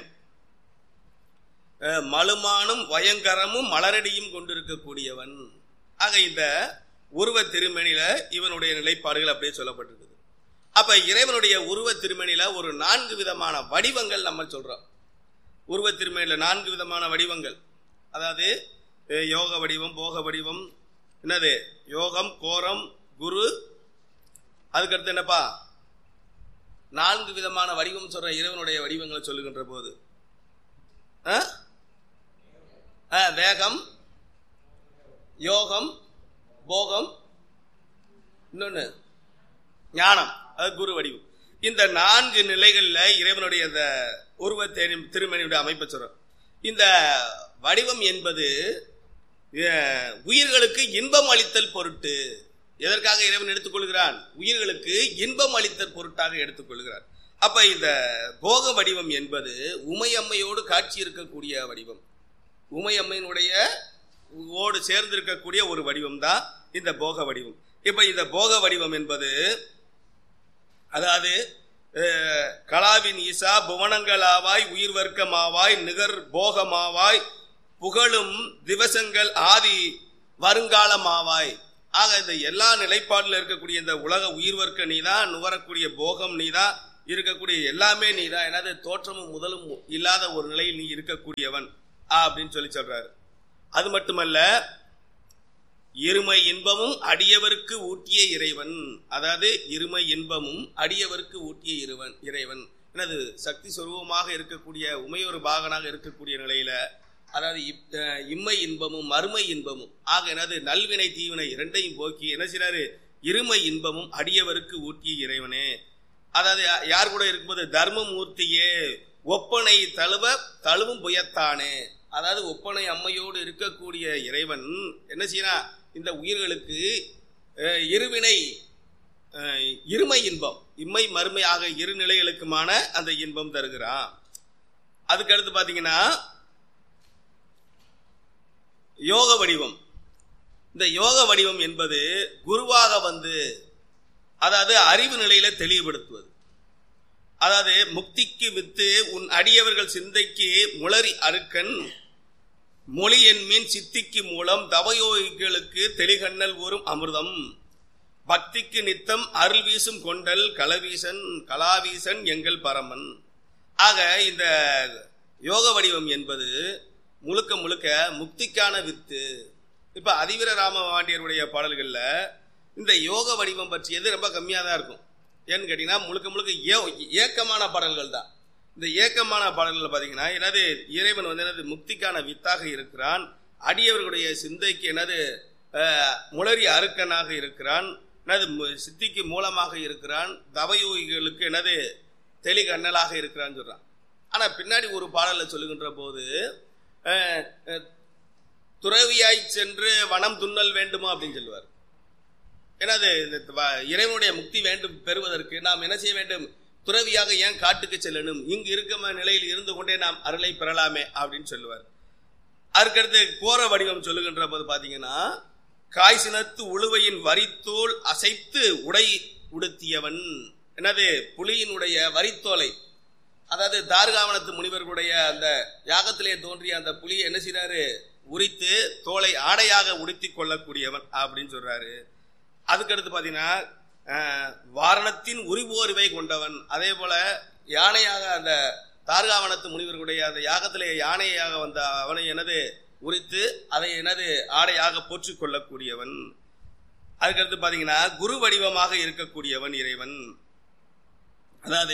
அஹ், மலுமானும் வயங்கரமும் மலரடியும் கொண்டிருக்கக்கூடியவன் ஆக இந்த உருவ திருமணியில இவனுடைய நிலைப்பாடுகள் அப்படியே சொல்லப்பட்டிருக்குது அப்ப இறைவனுடைய உருவ திருமணியில ஒரு நான்கு விதமான வடிவங்கள் நம்ம சொல்றோம் உருவ திருமணியில நான்கு விதமான வடிவங்கள் அதாவது அஹ், யோக வடிவம் போக வடிவம் என்னது யோகம் கோரம் குரு அதுக்கடுத்து என்னப்பா நான்கு விதமான வடிவம் சொல்ற இறைவனுடைய வடிவங்களை சொல்லுகின்ற போது ஆ? ஆ, வேகம் யோகம் போகம் இன்னொன்னு ஞானம் அது குரு வடிவம் இந்த நான்கு நிலைகள்ல இறைவனுடைய அந்த உருவ தேனி- திருமணியுடைய அமைப்பை சொல்றோம் இந்த வடிவம் என்பது அஹ், உயிர்களுக்கு இன்பம் அளித்தல் பொருட்டு எதற்காக இறைவன் எடுத்துக்கொள்கிறான் உயிர்களுக்கு இன்பம் அளித்தல் பொருட்டாக எடுத்துக்கொள்கிறான் அப்ப இந்த போக வடிவம் என்பது உமையம்மையோடு காட்சி இருக்கக்கூடிய வடிவம் உமையம்மையினுடைய ஓடு சேர்ந்து இருக்கக்கூடிய ஒரு வடிவம் தான் இந்த போக வடிவம் இப்ப இந்த போக வடிவம் என்பது அதாவது அஹ், கலாவின் ஈசா புவனங்களாவாய் உயிர் வர்க்கமாவாய் நிகர் போகமாவாய் புகழும் திவசங்கள் ஆதி வருங்காலமாவாய் ஆக இந்த எல்லா நிலைப்பாடுல இருக்கக்கூடிய இந்த உலக உயிர் வர்க்க நீதான் நுகரக்கூடிய போகம் நீதான் இருக்கக்கூடிய எல்லாமே நீதான் எனது தோற்றமும் முதலும் இல்லாத ஒரு நிலையில் நீ இருக்கக்கூடியவன் ஆ, அப்படின்னு சொல்லி சொல்றாரு அது மட்டுமல்ல இருமை இன்பமும் அடியவருக்கு ஊட்டிய இறைவன் அதாவது இருமை இன்பமும் அடியவருக்கு ஊட்டிய இறைவன் இறைவன் எனது சக்தி சொரூபமாக இருக்கக்கூடிய உமையொரு பாகனாக இருக்கக்கூடிய நிலையில அதாவது இப்- அஹ் இம்மை இன்பமும் மறுமை இன்பமும் ஆக எனது நல்வினை தீவினை இரண்டையும் போக்கி என்ன செய்றாரு இருமை இன்பமும் அடியவருக்கு ஊட்டிய இறைவனே அதாவது யா- யார் கூட இருக்கும்போது தர்மமூர்த்தியே ஒப்பனை தழுவ தழுவும் புயத்தானே அதாவது ஒப்பனை அம்மையோடு இருக்கக்கூடிய இறைவன் என்ன செய்யறான் இந்த உயிர்களுக்கு அஹ், இருவினை அஹ், இருமை இன்பம் இம்மை மறுமை ஆக இரு நிலைகளுக்குமான அந்த இன்பம் தருகிறான் அதுக்கு அடுத்து பாத்தீங்கன்னா யோக வடிவம் இந்த யோக வடிவம் என்பது குருவாக வந்து அதாவது அறிவு நிலையில தெளிவுபடுத்துவது அதாவது முக்திக்கு வித்து உன் அடியவர்கள் சிந்தைக்கு முளரி அருக்கன் மொழி என்மீன் சித்திக்கு மூலம் தவயோகிகளுக்கு தெளிகண்ணல் ஊறும் அமிர்தம் பக்திக்கு நித்தம் அருள் வீசும் கொண்டல் கலவீசன் கலாவீசன் எங்கள் பரமன் ஆக இந்த யோக வடிவம் என்பது முழுக்க முழுக்க முக்திக்கான வித்து இப்ப அதிவீர ராம பாண்டியருடைய பாடல்கள்ல இந்த யோக வடிவம் பற்றியது ரொம்ப கம்மியாக தான் இருக்கும் ஏன்னு கேட்டீங்கன்னா முழுக்க முழுக்க ஏ- ஏக்கமான பாடல்கள் தான் இந்த ஏக்கமான பாடல்கள் பார்த்தீங்கன்னா எனது இறைவன் வந்து எனது முக்திக்கான வித்தாக இருக்கிறான் அடியவர்களுடைய சிந்தைக்கு எனது அஹ், முளரி அருக்கனாக இருக்கிறான் எனது மு- சித்திக்கு மூலமாக இருக்கிறான் தவயோகிகளுக்கு எனது தெளிகண்ணலாக இருக்கிறான்னு சொல்றான் ஆனா பின்னாடி ஒரு பாடல்ல சொல்லுகின்ற போது அஹ், அஹ், துறவியாய் சென்று வனம் துண்ணல் வேண்டுமா அப்படின்னு சொல்லுவார் எனது இந்த வ- இறைவனுடைய முக்தி வேண்டும் பெறுவதற்கு நாம் என்ன செய்ய வேண்டும் துறவியாக ஏன் காட்டுக்கு செல்லணும் இங்கு இருக்கும் நிலையில் இருந்து கொண்டே நாம் அருளை பெறலாமே அப்படின்னு சொல்லுவார் அதுக்கடுத்து கோர வடிவம் சொல்லுகின்ற போது பாத்தீங்கன்னா காய் சினத்து உழுவையின் வரித்தோல் அசைத்து உடை உடுத்தியவன் என்னது புலியினுடைய வரித்தோலை அதாவது தார்காவனத்து முனிவர்களுடைய அந்த யாகத்திலே தோன்றிய அந்த புலியை என்ன செய்றாரு உரித்து தோலை ஆடையாக உடுத்தி கொள்ளக்கூடியவன் அப்படின்னு சொல்றாரு அதுக்கடுத்து பாத்தீங்கன்னா அஹ், வாரணத்தின் உரிபோர்வை கொண்டவன் அதே போல யானையாக அந்த தார்காவனத்து முனிவர்களுடைய அந்த யாகத்திலே யானையாக வந்த அவனை எனது உரித்து அதை எனது ஆடையாக போற்றிக் கொள்ளக்கூடியவன் அதுக்கடுத்து பாத்தீங்கன்னா குரு வடிவமாக இருக்கக்கூடியவன் இறைவன் அதாவது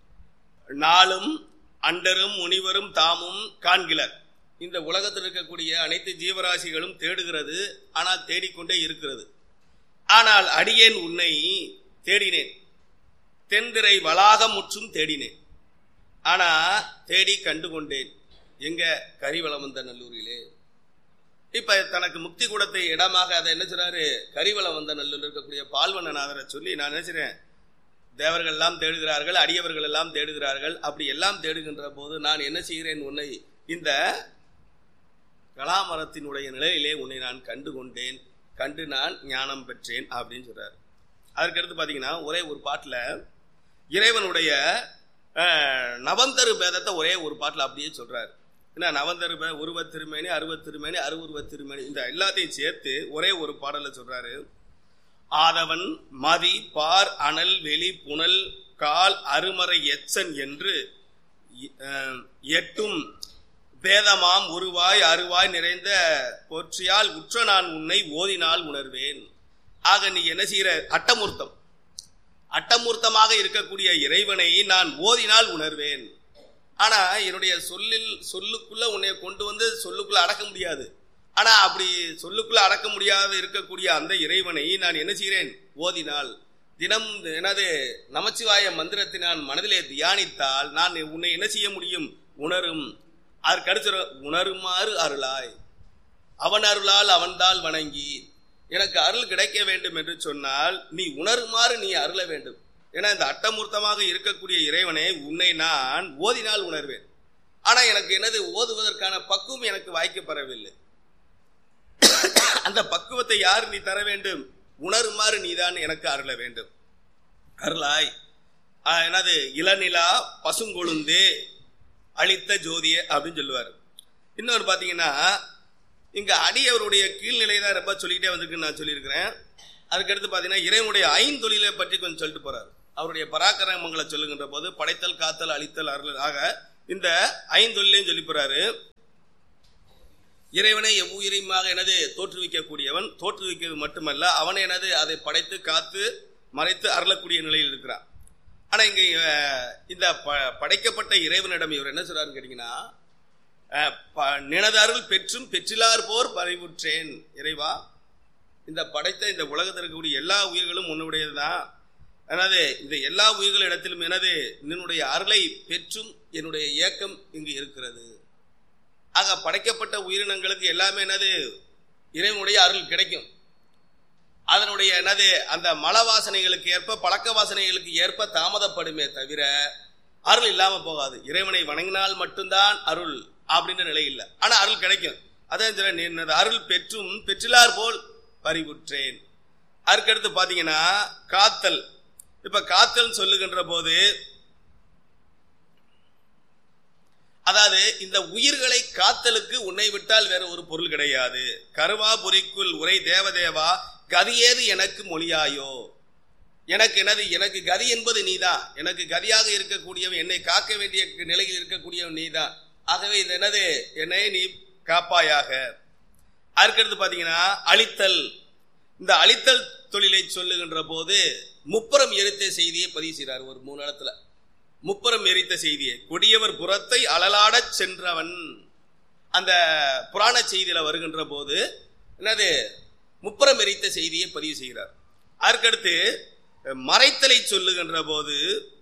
நாளும் அண்டரும் முனிவரும் தாமும் காண்கிலர் இந்த உலகத்தில் இருக்கக்கூடிய அனைத்து ஜீவராசிகளும் தேடுகிறது ஆனால் தேடிக்கொண்டே இருக்கிறது ஆனால் அடியேன் உன்னை தேடினேன் தென்திரை வளாகம் முற்றும் தேடினேன் ஆனா தேடி கண்டு கொண்டேன் எங்க கரிவளவந்த நல்லூரிலே இப்ப தனக்கு முக்தி கூடத்தை இடமாக அதை என்ன சொல்றாரு கரிவளவந்த நல்லூர் இருக்கக்கூடிய பால்வண்ணநாதரை சொல்லி நான் நினைச்சிறேன் தேவர்கள் எல்லாம் தேடுகிறார்கள் அடியவர்கள் எல்லாம் தேடுகிறார்கள் அப்படி எல்லாம் தேடுகின்ற போது நான் என்ன செய்கிறேன் உன்னை இந்த கலாமரத்தினுடைய நிலையிலே உன்னை நான் கண்டு கொண்டேன் கண்டு நான் ஞானம் பெற்றேன் அப்படின்னு சொல்றாரு அதற்கடுத்து பாத்தீங்கன்னா ஒரே ஒரு பாட்டுல இறைவனுடைய அஹ், நவந்தரு பேதத்தை ஒரே ஒரு பாட்டுல அப்படியே சொல்றாரு என்ன நவந்தரு பே உருவத் திருமேனி அருவத் திருமேனி அருவுருவத் திருமேனி இந்த எல்லாத்தையும் சேர்த்து ஒரே ஒரு பாடல்ல சொல்றாரு ஆதவன் மதி பார் அனல் வெளி புனல் கால் அருமறை எச்சன் என்று இ- அஹ், எட்டும் பேதமாம் உருவாய் அருவாய் நிறைந்த போற்றியால் உற்ற நான் உன்னை ஓதினால் உணர்வேன் ஆக நீ என்ன செய்கிற அட்டமூர்த்தம் அட்டமூர்த்தமாக இருக்கக்கூடிய இறைவனை நான் ஓதினால் உணர்வேன் ஆனா என்னுடைய சொல்லில் சொல்லுக்குள்ள உன்னை கொண்டு வந்து சொல்லுக்குள்ள அடக்க முடியாது ஆனா அப்படி சொல்லுக்குள்ள அடக்க முடியாத இருக்கக்கூடிய அந்த இறைவனை நான் என்ன செய்கிறேன் ஓதினால் தினம் எனது நமச்சிவாய மந்திரத்தை நான் மனதிலே தியானித்தால் நான் உன்னை என்ன செய்ய முடியும் உணரும் அதற்கு அடுத்து உணருமாறு அருளாய் அவன் அருளால் அவன்தால் வணங்கி எனக்கு அருள் கிடைக்க வேண்டும் என்று சொன்னால் நீ உணருமாறு நீ அருள வேண்டும் ஏன்னா இந்த அட்டமூர்த்தமாக இருக்கக்கூடிய இறைவனை உன்னை நான் ஓதினால் உணர்வேன் ஆனா எனக்கு எனது ஓதுவதற்கான பக்குவம் எனக்கு வாய்க்கப்பெறவில்லை அந்த பக்குவத்தை யார் நீ தர வேண்டும் உணருமாறு நீதான் எனக்கு அருள வேண்டும் அருளாய் ஆ, என்னது இளநிலா பசுங்கொழுந்தே அளித்த ஜோதியே அப்படின்னு சொல்லுவார் இன்னொரு பார்த்தீங்கன்னா இங்க அடியவருடைய கீழ்நிலை தான் ரொம்ப சொல்லிக்கிட்டே வந்திருக்குன்னு நான் சொல்லியிருக்கிறேன் அதுக்கடுத்து பார்த்தீங்கன்னா இறைவனுடைய ஐந்தொழிலை பற்றி கொஞ்சம் சொல்லிட்டு போறார் அவருடைய பராக்கிரமங்களை சொல்லுகின்ற போது படைத்தல் காத்தல் அழித்தல் அருள் ஆக இந்த ஐந்தொழிலையும் சொல்லி போறாரு இறைவனை எவ்வுயிரியுமாக எனது தோற்றுவிக்கக்கூடியவன் தோற்றுவிக்கிறது மட்டுமல்ல அவனை எனது அதை படைத்து காத்து மறைத்து அருளக்கூடிய நிலையில் இருக்கிறான் ஆனா இங்க அஹ், இந்த ப- படைக்கப்பட்ட இறைவனிடம் இவர் என்ன சொல்றாருன்னு கேட்டீங்கன்னா அஹ், ப- நினது அருள் பெற்றும் பெற்றிலார் போர் பறிவுற்றேன் இறைவா இந்த படைத்த இந்த உலகத்தில் இருக்கக்கூடிய எல்லா உயிர்களும் உன்னுடையதுதான் அதாவது இந்த எல்லா உயிர்களிடத்திலும் எனது நின்னுடைய அருளை பெற்றும் என்னுடைய ஏக்கம் இங்கு இருக்கிறது ஆக படைக்கப்பட்ட உயிரினங்களுக்கு எல்லாமே என்னது இறைவனுடைய அருள் கிடைக்கும் அதனுடைய என்னது அந்த மல வாசனைகளுக்கு ஏற்ப பழக்க வாசனைகளுக்கு ஏற்ப தாமதப்படுமே தவிர அருள் இல்லாம போகாது இறைவனை வணங்கினால் மட்டும்தான் அருள் அப்படின்ற நிலை இல்லை ஆனா அருள் கிடைக்கும் அதான் சொல்றேன், நீ எனது அருள் பெற்றும் பெற்றிலார் போல் பறிவுற்றேன் அதுக்கடுத்து பாத்தீங்கன்னா காத்தல் இப்ப காத்தல் சொல்லுகின்ற போது அதாவது இந்த உயிர்களை காத்தலுக்கு உன்னை விட்டால் வேற ஒரு பொருள் கிடையாது கருவாபுரிக்குள் உரை தேவதேவா கதியேது எனக்கு மொழியாயோ எனக்கு எனது எனக்கு கதி என்பது நீதான் எனக்கு கதியாக இருக்கக்கூடியவன் என்னை காக்க வேண்டிய நிலையில் இருக்கக்கூடியவன் நீதான் ஆகவே இது என்னது என்னை நீ காப்பாயாக அதுக்கடுத்து பாத்தீங்கன்னா அழித்தல் இந்த அழித்தல் தொழிலை சொல்லுகின்ற போது முப்புறம் எரித்த செய்தியை பதிவு செய்கிறார் ஒரு மூணு இடத்துல முப்புறம் எரித்த செய்தியை கொடியவர் புறத்தை அலலாடச் சென்றவன் அந்த புராண செய்தியில வருகின்ற போது என்னது முப்புறம் எரித்த செய்தியை பதிவு செய்கிறார் அதற்கடுத்து மறைத்தலை சொல்லுகின்ற போது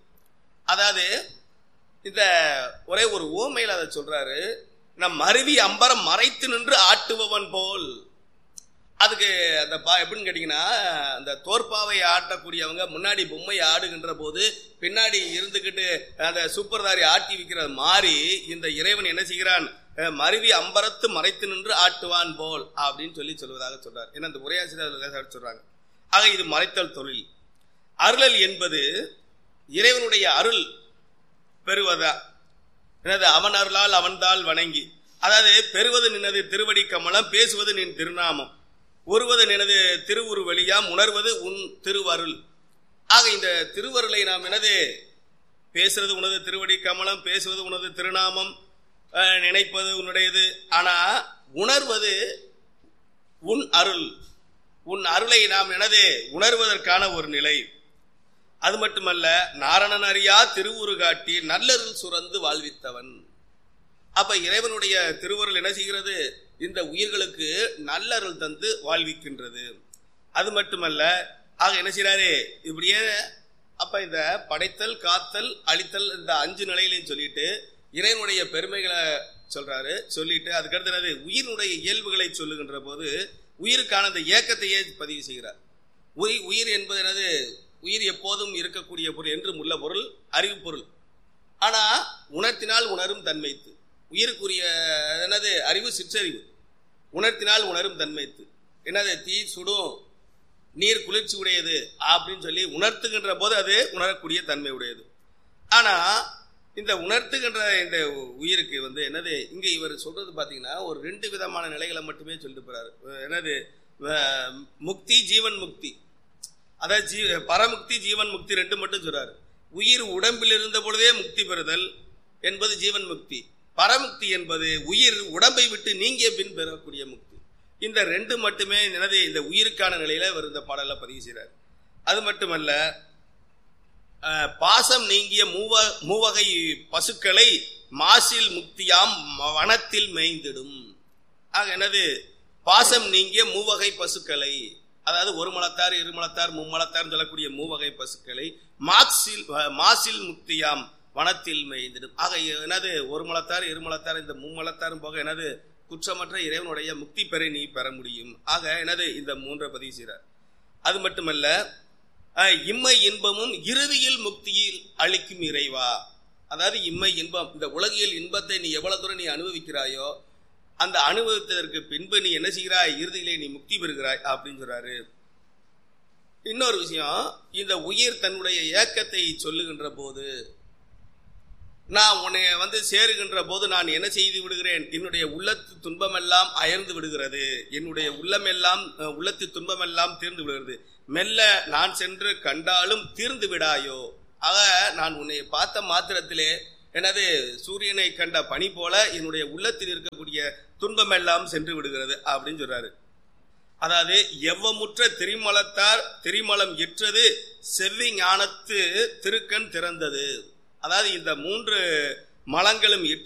அதாவது இந்த ஒரே ஒரு ஓமையில் அதை சொல்றாரு நம் மருவி அம்பரம் மறைத்து நின்று ஆட்டுபவன் போல் அதுக்கு அந்த பா எப்படின்னு கேட்டிங்கன்னா அந்த தோற்பாவை ஆட்டக்கூடியவங்க முன்னாடி பொம்மை ஆடுகின்ற போது பின்னாடி இருந்துக்கிட்டு அந்த சூப்பர்தாரி ஆட்டி வைக்கிறது மாறி இந்த இறைவன் என்ன செய்கிறான் அஹ், மருவி அம்பரத்து மறைத்து நின்று ஆட்டுவான் போல் அப்படின்னு சொல்லி சொல்வதாக சொல்றார் ஏன்னா இந்த உரையாசிரியர் சொல்றாங்க ஆக இது மறைத்தல் தொழில் அருளல் என்பது இறைவனுடைய அருள் பெறுவதா என்னது அவன் அருளால் அவன்தால் வணங்கி அதாவது பெறுவது நினது திருவடி கமலம் பேசுவது நின் திருநாமம் ஒருவது நினது திருவுரு வழியாம் உணர்வது உன் திருவருள் ஆக இந்த திருவருளை நாம் என்னது பேசுறது உனது திருவடி கமலம் பேசுவது உனது திருநாமம் அஹ், நினைப்பது உன்னுடையது ஆனா உணர்வது உன் அருள் உன் அருளை நாம் எனது உணர்வதற்கான ஒரு நிலை அது மட்டுமல்ல நாரணன் அறியா திருவுரு காட்டி நல்லருள் சுரந்து வாழ்வித்தவன் அப்ப இறைவனுடைய திருவருள் என்ன செய்கிறது இந்த உயிர்களுக்கு நல்லருள் தந்து வாழ்விக்கின்றது அது மட்டுமல்ல ஆக என்ன செய்யறாரு இப்படியே அப்ப இந்த படைத்தல் காத்தல் அழித்தல் இந்த அஞ்சு நிலையிலையும் சொல்லிட்டு இறைவனுடைய பெருமைகளை சொல்றாரு சொல்லிட்டு அதுக்கடுத்து என்னது உயிரினுடைய இயல்புகளை சொல்லுகின்ற போது உயிருக்கான அந்த ஏக்கத்தையே பதிவு செய்கிறார் உயிர் உயிர் என்பது என்னது உயிர் எப்போதும் இருக்கக்கூடிய பொருள் என்றும் உள்ள பொருள் அறிவு பொருள் ஆனா உணர்த்தினால் உணரும் தன்மைத்து உயிருக்குரிய என்னது அறிவு சிற்றறிவு உணர்த்தினால் உணரும் தன்மைத்து என்னது தீ சுடும் நீர் குளிர்ச்சி உடையது அப்படின்னு சொல்லி உணர்த்துகின்ற போது அது உணரக்கூடிய தன்மை உடையது ஆனா இந்த உணர்த்துகின்ற இந்த உயிருக்கு வந்து என்னது இங்க இவர் சொல்றது பாத்தீங்கன்னா ஒரு ரெண்டு விதமான நிலைகளை மட்டுமே சொல்லிட்டு போறாரு என்னது அஹ், முக்தி ஜீவன் முக்தி அதாவது ஜீ பரமுக்தி ஜீவன் முக்தி ரெண்டு மட்டும் சொல்றாரு உயிர் உடம்பில் இருந்த பொழுதே முக்தி பெறுதல் என்பது ஜீவன் முக்தி பரமுக்தி என்பது உயிர் உடம்பை விட்டு நீங்கிய பின் பெறக்கூடிய முக்தி இந்த ரெண்டு மட்டுமே எனது இந்த உயிருக்கான நிலையில இவர் இந்த பாடல பதிவு செய்றார் அது மட்டுமல்ல அஹ், பாசம் நீங்கிய மூவ மூவகை பசுக்களை மாசில் முக்தியாம் ம- வனத்தில் மேய்ந்திடும் ஆக என்னது பாசம் நீங்கிய மூவகை பசுக்களை அதாவது ஒரு மலத்தார் இரு மலத்தார் மும்மலத்தார் சொல்லக்கூடிய மூவகை பசுக்களை மாக்சில் அஹ், மாசில் முக்தியாம் வனத்தில் மேய்ந்திடும் ஆக என்னது ஒரு மலத்தார் இரு மலத்தார் இந்த மும்மலத்தாரும் போக என்னது குற்றமற்ற இறைவனுடைய முக்தி பெற நீ பெற முடியும் ஆக என்னது இந்த மூன்றை பதிவு செய்கிறார் அது மட்டுமல்ல அஹ், இம்மை இன்பமும் இறுதியில் முக்தியில் அளிக்கும் இறைவா அதாவது இம்மை இன்பம் இந்த உலகியல் இன்பத்தை நீ எவ்வளவு தூரம் நீ அனுபவிக்கிறாயோ அந்த அனுபவித்ததற்கு பின்பு நீ என்ன செய்கிறாய் இறுதியிலே நீ முக்தி பெறுகிறாய் அப்படின்னு சொல்றாரு இன்னொரு விஷயம் இந்த உயிர் தன்னுடைய ஏக்கத்தை சொல்லுகின்ற போது நான் உன்னை வந்து சேருகின்ற போது நான் என்ன செய்து விடுகிறேன் என்னுடைய உள்ளத்து துன்பமெல்லாம் அயர்ந்து விடுகிறது என்னுடைய உள்ளமெல்லாம் அஹ், உள்ளத்து துன்பமெல்லாம் தீர்ந்து விடுகிறது மெல்ல நான் சென்று கண்டாலும் தீர்ந்து விடாயோ ஆக நான் உன்னை பார்த்த மாத்திரத்திலே எனது சூரியனை கண்ட பனி போல என்னுடைய உள்ளத்தில் இருக்கக்கூடிய துன்பமெல்லாம் சென்று விடுகிறது அப்படின்னு சொல்றாரு அதாவது எவ்வமுற்ற திரிமலத்தார் திரிமலம் இற்றது செவ்வி ஞானத்து திருக்கண் திறந்தது அதாவது இந்த மூன்று மலங்களும்